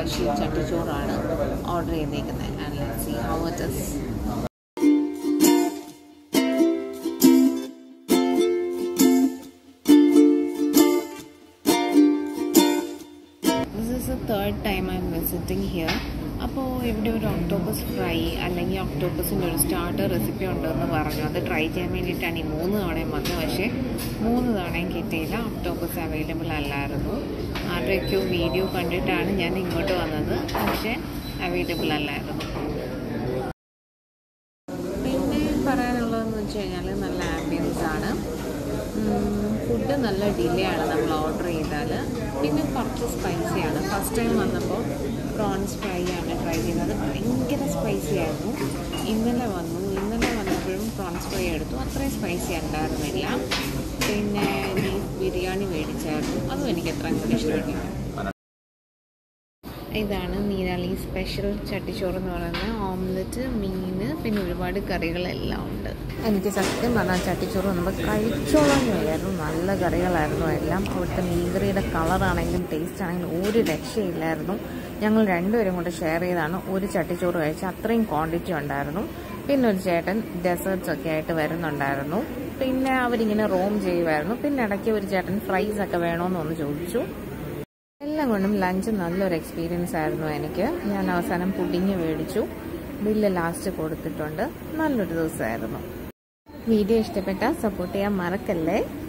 special ചട്ടിച്ചോറാണ് order ചെയ്തേക്കുന്നത് and see how it is this is a third time I'm visiting here അപ്പോൾ ഇവിടെ ഒരു octopus fry അല്ലെങ്കിൽ ഒക്ടോപ്പസിൻ്റെ ഒരു സ്റ്റാർട്ടർ റെസിപ്പി ഉണ്ടെന്ന് പറഞ്ഞു അത് ട്രൈ ചെയ്യാൻ വേണ്ടിയിട്ടാണ് ഈ മൂന്ന് തവണയും വന്നത് പക്ഷേ മൂന്ന് തവണയും കിട്ടിയില്ല ഒക്ടോപ്പസ് അവൈലബിൾ അല്ലായിരുന്നു ആരുടെയൊക്കെയോ വീഡിയോ കണ്ടിട്ടാണ് ഞാൻ ഇങ്ങോട്ട് വന്നത് പക്ഷേ അവൈലബിൾ അല്ലായിരുന്നു പിന്നെ പറയാനുള്ളതെന്ന് വെച്ച് കഴിഞ്ഞാൽ നല്ല ആംബിയൻസ് ആണ് ഫുഡ് നല്ല ഡിലേ ആണ് നമ്മൾ ഓർഡർ ചെയ്താൽ പിന്നെ കുറച്ച് സ്പൈസിയാണ് ഫസ്റ്റ് ടൈം വന്നപ്പോൾ പ്രോൺസ് ഫ്രൈ ആണ് ട്രൈ ചെയ്തത് ഭയങ്കര സ്പൈസി ആയിരുന്നു ഇന്നലെ വന്നു ഇന്നലെ വന്നപ്പോഴും പ്രോൺസ് ഫ്രൈ എടുത്തു അത്രയും സ്പൈസി ഉണ്ടായിരുന്നില്ല പിന്നെ ബീഫ് ബിരിയാണി മേടിച്ചായിരുന്നു അതും എനിക്ക് അത്ര അങ്ങോട്ട് ഇഷ്ടപ്പെട്ടില്ല ഇതാണ് നീരാളി സ്പെഷ്യൽ ചട്ടിച്ചോറ് എന്ന് പറയുന്നത് ഓംലെറ്റ് മീൻ പിന്നെ ഒരുപാട് കറികളെല്ലാം ഉണ്ട് എനിക്ക് സത്യം പറഞ്ഞാൽ ചട്ടിച്ചോറ് നമ്മൾ കഴിച്ചോളാൻ വയ്യായിരുന്നു നല്ല കറികളായിരുന്നു എല്ലാം അവിടുത്തെ മീൻകറിയുടെ കളറാണെങ്കിലും ടേസ്റ്റ് ആണെങ്കിലും ഒരു രക്ഷയില്ലായിരുന്നു ഞങ്ങൾ രണ്ടുപേരും കൊണ്ട് ഷെയർ ചെയ്താണ് ഒരു ചട്ടിച്ചോറ് കഴിച്ച് അത്രയും ക്വാണ്ടിറ്റി ഉണ്ടായിരുന്നു പിന്നെ ഒരു ചേട്ടൻ ഡെസേർട്സ് ഒക്കെ ആയിട്ട് വരുന്നുണ്ടായിരുന്നു പിന്നെ അവരിങ്ങനെ റോം ചെയ്യുമായിരുന്നു പിന്നെ ഇടയ്ക്ക് ഒരു ചേട്ടൻ ഫ്രൈസ് ഒക്കെ വേണമെന്ന് ഒന്ന് ചോദിച്ചു എല്ലാം കൊണ്ടും ലഞ്ച് നല്ലൊരു എക്സ്പീരിയൻസ് ആയിരുന്നു എനിക്ക് ഞാൻ അവസാനം പുഡിങ് മേടിച്ചു ബില്ല് ലാസ്റ്റ് കൊടുത്തിട്ടുണ്ട് നല്ലൊരു ദിവസമായിരുന്നു വീഡിയോ ഇഷ്ടപ്പെട്ടാൽ സപ്പോർട്ട് ചെയ്യാൻ മറക്കല്ലേ